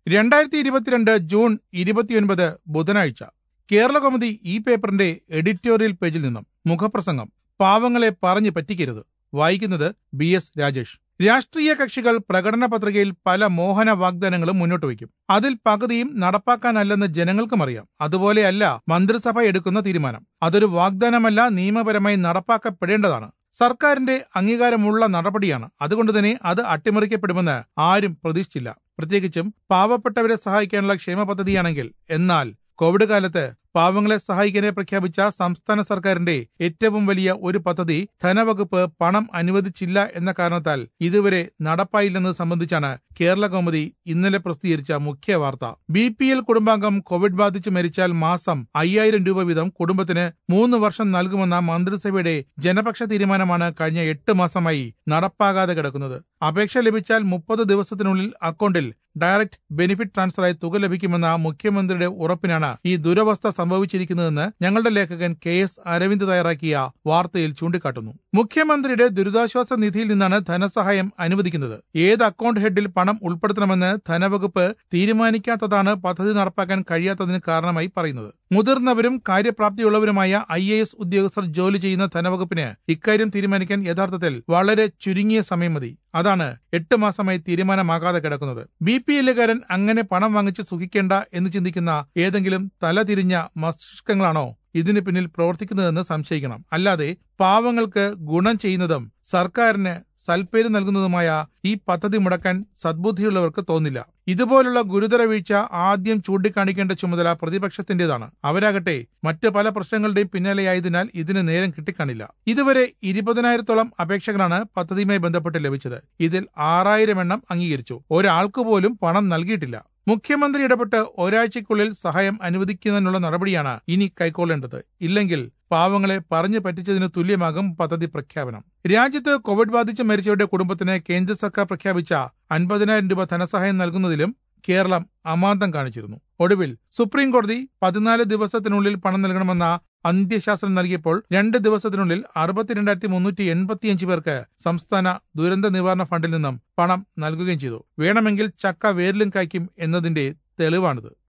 രണ്ടായിരത്തി ഇരുപത്തിരണ്ട് ജൂൺ ഇരുപത്തിയൊൻപത് ബുധനാഴ്ച കേരള കൗമുദി ഈ പേപ്പറിന്റെ എഡിറ്റോറിയൽ പേജിൽ നിന്നും മുഖപ്രസംഗം പാവങ്ങളെ പറഞ്ഞു പറ്റിക്കരുത് വായിക്കുന്നത് ബി എസ് രാജേഷ് രാഷ്ട്രീയ കക്ഷികൾ പ്രകടന പത്രികയിൽ പല മോഹന വാഗ്ദാനങ്ങളും മുന്നോട്ട് വയ്ക്കും അതിൽ പകുതിയും നടപ്പാക്കാനല്ലെന്ന് ജനങ്ങൾക്കും അറിയാം അതുപോലെയല്ല മന്ത്രിസഭ എടുക്കുന്ന തീരുമാനം അതൊരു വാഗ്ദാനമല്ല നിയമപരമായി നടപ്പാക്കപ്പെടേണ്ടതാണ് സർക്കാരിന്റെ അംഗീകാരമുള്ള നടപടിയാണ് അതുകൊണ്ട് തന്നെ അത് അട്ടിമറിക്കപ്പെടുമെന്ന് ആരും പ്രതീക്ഷിച്ചില്ല പ്രത്യേകിച്ചും പാവപ്പെട്ടവരെ സഹായിക്കാനുള്ള ക്ഷേമ പദ്ധതിയാണെങ്കിൽ എന്നാൽ കോവിഡ് കാലത്ത് പാവങ്ങളെ സഹായിക്കാനെ പ്രഖ്യാപിച്ച സംസ്ഥാന സർക്കാരിന്റെ ഏറ്റവും വലിയ ഒരു പദ്ധതി ധനവകുപ്പ് പണം അനുവദിച്ചില്ല എന്ന കാരണത്താൽ ഇതുവരെ നടപ്പായില്ലെന്നത് സംബന്ധിച്ചാണ് കേരള കൗമുദി ഇന്നലെ പ്രസിദ്ധീകരിച്ച മുഖ്യ വാർത്ത ബി പി എൽ കുടുംബാംഗം കോവിഡ് ബാധിച്ച് മരിച്ചാൽ മാസം അയ്യായിരം രൂപ വീതം കുടുംബത്തിന് മൂന്ന് വർഷം നൽകുമെന്ന മന്ത്രിസഭയുടെ ജനപക്ഷ തീരുമാനമാണ് കഴിഞ്ഞ എട്ട് മാസമായി നടപ്പാകാതെ കിടക്കുന്നത് അപേക്ഷ ലഭിച്ചാൽ മുപ്പത് ദിവസത്തിനുള്ളിൽ അക്കൗണ്ടിൽ ഡയറക്ട് ബെനിഫിറ്റ് ട്രാൻസ്ഫറായി തുക ലഭിക്കുമെന്ന മുഖ്യമന്ത്രിയുടെ ഉറപ്പിനാണ് ഈ ദുരവസ്ഥ സംഭവിച്ചിരിക്കുന്നതെന്ന് ഞങ്ങളുടെ ലേഖകൻ കെ എസ് അരവിന്ദ് തയ്യാറാക്കിയ വാർത്തയിൽ ചൂണ്ടിക്കാട്ടുന്നു മുഖ്യമന്ത്രിയുടെ ദുരിതാശ്വാസ നിധിയിൽ നിന്നാണ് ധനസഹായം അനുവദിക്കുന്നത് ഏത് അക്കൗണ്ട് ഹെഡിൽ പണം ഉൾപ്പെടുത്തണമെന്ന് ധനവകുപ്പ് തീരുമാനിക്കാത്തതാണ് പദ്ധതി നടപ്പാക്കാൻ കഴിയാത്തതിന് കാരണമായി പറയുന്നത് മുതിർന്നവരും കാര്യപ്രാപ്തിയുള്ളവരുമായ ഐ എ എസ് ഉദ്യോഗസ്ഥർ ജോലി ചെയ്യുന്ന ധനവകുപ്പിന് ഇക്കാര്യം തീരുമാനിക്കാൻ യഥാർത്ഥത്തിൽ വളരെ ചുരുങ്ങിയ സമയം മതി അതാണ് എട്ട് മാസമായി തീരുമാനമാകാതെ കിടക്കുന്നത് ബി പി എല്ലുകാരൻ അങ്ങനെ പണം വാങ്ങിച്ച് സുഖിക്കേണ്ട എന്ന് ചിന്തിക്കുന്ന ഏതെങ്കിലും തലതിരിഞ്ഞ മസ്തിഷ്കങ്ങളാണോ ഇതിന് പിന്നിൽ പ്രവർത്തിക്കുന്നതെന്ന് സംശയിക്കണം അല്ലാതെ പാവങ്ങൾക്ക് ഗുണം ചെയ്യുന്നതും സർക്കാരിന് സൽപ്പേര് നൽകുന്നതുമായ ഈ പദ്ധതി മുടക്കാൻ സദ്ബുദ്ധിയുള്ളവർക്ക് തോന്നില്ല ഇതുപോലുള്ള ഗുരുതര വീഴ്ച ആദ്യം ചൂണ്ടിക്കാണിക്കേണ്ട ചുമതല പ്രതിപക്ഷത്തിന്റേതാണ് അവരാകട്ടെ മറ്റ് പല പ്രശ്നങ്ങളുടെയും പിന്നാലെയായതിനാൽ ഇതിന് നേരം കിട്ടിക്കാണില്ല ഇതുവരെ ഇരുപതിനായിരത്തോളം അപേക്ഷകളാണ് പദ്ധതിയുമായി ബന്ധപ്പെട്ട് ലഭിച്ചത് ഇതിൽ ആറായിരം എണ്ണം അംഗീകരിച്ചു ഒരാൾക്ക് പോലും പണം നൽകിയിട്ടില്ല മുഖ്യമന്ത്രി ഇടപെട്ട് ഒരാഴ്ചയ്ക്കുള്ളിൽ സഹായം അനുവദിക്കുന്നതിനുള്ള നടപടിയാണ് ഇനി കൈക്കൊള്ളേണ്ടത് ഇല്ലെങ്കിൽ പാവങ്ങളെ പറഞ്ഞു പറ്റിച്ചതിന് തുല്യമാകും പദ്ധതി പ്രഖ്യാപനം രാജ്യത്ത് കോവിഡ് ബാധിച്ച് മരിച്ചവരുടെ കുടുംബത്തിന് കേന്ദ്ര സർക്കാർ പ്രഖ്യാപിച്ച അൻപതിനായിരം രൂപ ധനസഹായം നൽകുന്നതിലും കേരളം അമാന്തം കാണിച്ചിരുന്നു ഒടുവിൽ സുപ്രീം കോടതി പതിനാല് ദിവസത്തിനുള്ളിൽ പണം നൽകണമെന്ന അന്ത്യശാസ്ത്രം നൽകിയപ്പോൾ രണ്ട് ദിവസത്തിനുള്ളിൽ അറുപത്തിരണ്ടായിരത്തി മുന്നൂറ്റി എൺപത്തിയഞ്ച് പേർക്ക് സംസ്ഥാന ദുരന്ത നിവാരണ ഫണ്ടിൽ നിന്നും പണം നൽകുകയും ചെയ്തു വേണമെങ്കിൽ ചക്ക വേരിലും കായ്ക്കും എന്നതിന്റെ തെളിവാണിത്